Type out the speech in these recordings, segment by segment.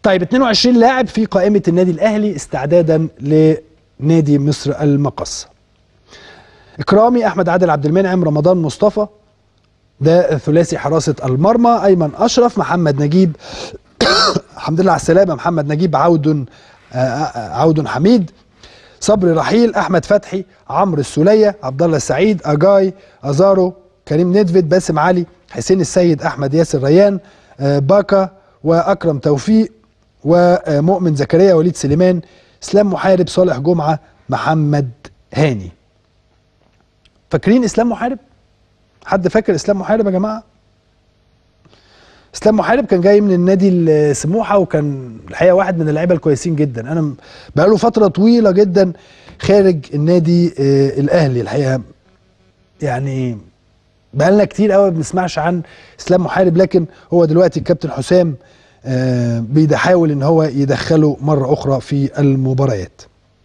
طيب 22 لاعب في قائمه النادي الاهلي استعدادا لنادي مصر المقصه اكرامي احمد عادل عبد المنعم رمضان مصطفى ده ثلاثي حراسه المرمى ايمن اشرف محمد نجيب الحمد لله على السلامه محمد نجيب عود عود حميد صبري رحيل احمد فتحي عمرو السوليه عبد الله السعيد اجاي ازارو كريم ندفد باسم علي حسين السيد احمد ياسر ريان باكا واكرم توفيق ومؤمن زكريا وليد سليمان اسلام محارب صالح جمعه محمد هاني فاكرين اسلام محارب حد فاكر اسلام محارب يا جماعه اسلام محارب كان جاي من النادي السموحه وكان الحقيقه واحد من اللعيبه الكويسين جدا انا بقاله فتره طويله جدا خارج النادي آه الاهلي الحقيقه يعني بقالنا كتير قوي ما بنسمعش عن اسلام محارب لكن هو دلوقتي الكابتن حسام آه بيحاول ان هو يدخله مره اخرى في المباريات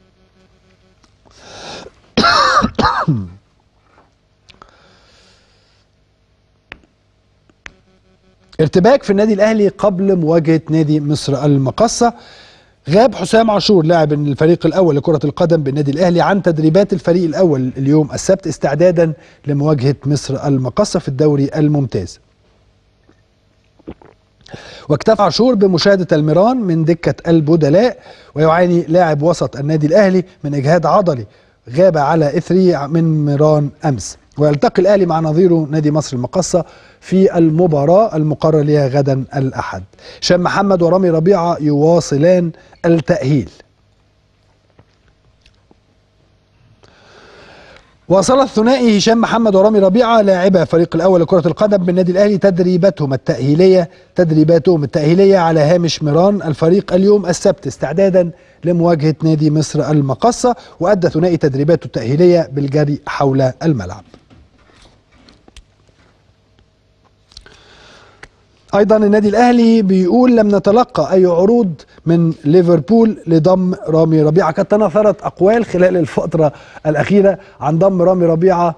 ارتباك في النادي الاهلي قبل مواجهه نادي مصر المقصه غاب حسام عاشور لاعب الفريق الاول لكره القدم بالنادي الاهلي عن تدريبات الفريق الاول اليوم السبت استعدادا لمواجهه مصر المقصه في الدوري الممتاز واكتفى عاشور بمشاهده الميران من دكه البدلاء ويعاني لاعب وسط النادي الاهلي من اجهاد عضلي غاب على اثري من ميران امس ويلتقي الاهلي مع نظيره نادي مصر المقصه في المباراه المقرر لها غدا الاحد. هشام محمد ورامي ربيعه يواصلان التاهيل. واصل الثنائي هشام محمد ورامي ربيعه لاعبا فريق الاول لكره القدم بالنادي الاهلي تدريباتهم التاهيليه تدريباتهم التاهيليه على هامش ميران الفريق اليوم السبت استعدادا لمواجهه نادي مصر المقصه وادى ثنائي تدريباته التاهيليه بالجري حول الملعب. ايضا النادي الاهلي بيقول لم نتلقى اي عروض من ليفربول لضم رامي ربيعه كانت تناثرت اقوال خلال الفتره الاخيره عن ضم رامي ربيعه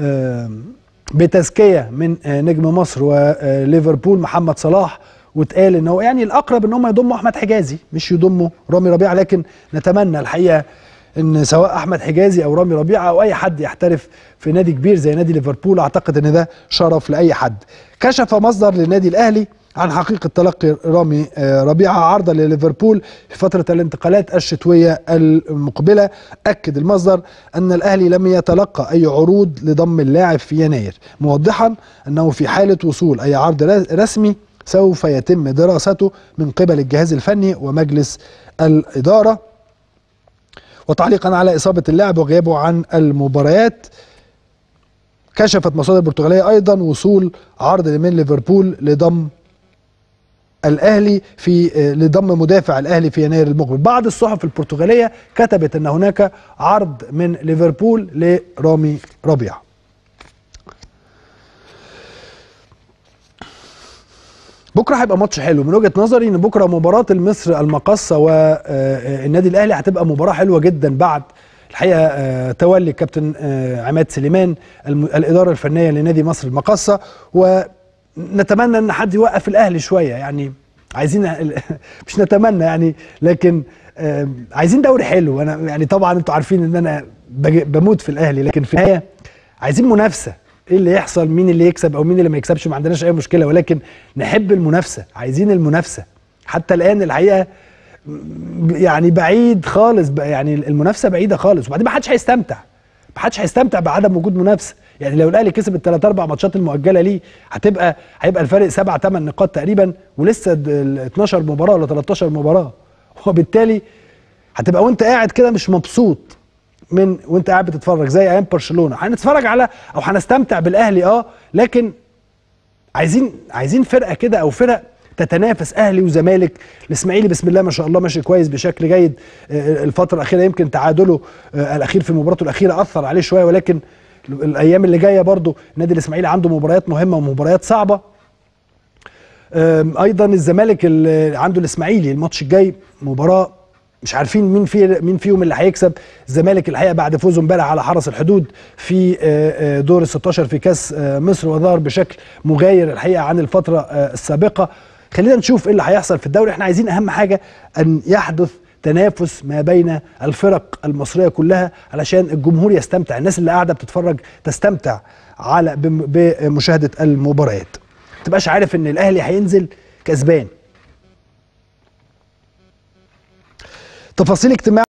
بتزكيه من نجم مصر وليفربول محمد صلاح واتقال ان هو يعني الاقرب ان هم يضموا احمد حجازي مش يضموا رامي ربيعه لكن نتمنى الحقيقه ان سواء احمد حجازي او رامي ربيعه او اي حد يحترف في نادي كبير زي نادي ليفربول اعتقد ان ده شرف لاي حد كشف مصدر للنادي الاهلي عن حقيقة تلقي رامي ربيعة عرضا لليفربول في فترة الانتقالات الشتوية المقبلة أكد المصدر أن الأهلي لم يتلقى أي عروض لضم اللاعب في يناير موضحا أنه في حالة وصول أي عرض رسمي سوف يتم دراسته من قبل الجهاز الفني ومجلس الإدارة وتعليقا على إصابة اللاعب وغيابه عن المباريات كشفت مصادر برتغالية أيضا وصول عرض من ليفربول لضم الاهلي في لضم مدافع الاهلي في يناير المقبل بعض الصحف البرتغاليه كتبت ان هناك عرض من ليفربول لرامي ربيعه بكره هيبقى ماتش حلو من وجهه نظري ان بكره مباراه المصر المقصه والنادي الاهلي هتبقى مباراه حلوه جدا بعد الحقيقه تولي كابتن عماد سليمان الاداره الفنيه لنادي مصر المقصه و نتمنى ان حد يوقف الاهلي شويه يعني عايزين مش نتمنى يعني لكن عايزين دوري حلو انا يعني طبعا انتوا عارفين ان انا بموت في الاهلي لكن في النهايه عايزين منافسه ايه اللي يحصل مين اللي يكسب او مين اللي ما يكسبش ما عندناش اي مشكله ولكن نحب المنافسه عايزين المنافسه حتى الان الحقيقه يعني بعيد خالص يعني المنافسه بعيده خالص وبعدين ما حدش هيستمتع ما حدش هيستمتع بعدم وجود منافسه يعني لو الاهلي كسب الثلاث اربع ماتشات المؤجله ليه هتبقى هيبقى الفارق سبع ثمان نقاط تقريبا ولسه ال 12 مباراه ولا 13 مباراه وبالتالي هتبقى وانت قاعد كده مش مبسوط من وانت قاعد بتتفرج زي ايام برشلونه هنتفرج على او هنستمتع بالاهلي اه لكن عايزين عايزين فرقه كده او فرق تتنافس اهلي وزمالك الاسماعيلي بسم الله ما شاء الله ماشي كويس بشكل جيد الفتره الاخيره يمكن تعادله الاخير في مباراته الاخيره اثر عليه شويه ولكن الايام اللي جايه برضو النادي الاسماعيلي عنده مباريات مهمه ومباريات صعبه ايضا الزمالك اللي عنده الاسماعيلي الماتش الجاي مباراه مش عارفين مين في مين فيهم اللي هيكسب الزمالك الحقيقه بعد فوزه امبارح على حرس الحدود في دور ال 16 في كاس مصر وظهر بشكل مغاير الحقيقه عن الفتره السابقه خلينا نشوف ايه اللي هيحصل في الدوري احنا عايزين اهم حاجه ان يحدث تنافس ما بين الفرق المصريه كلها علشان الجمهور يستمتع الناس اللي قاعده بتتفرج تستمتع على بم- بمشاهده المباريات ما تبقاش عارف ان الاهلي هينزل كسبان تفاصيل اجتماع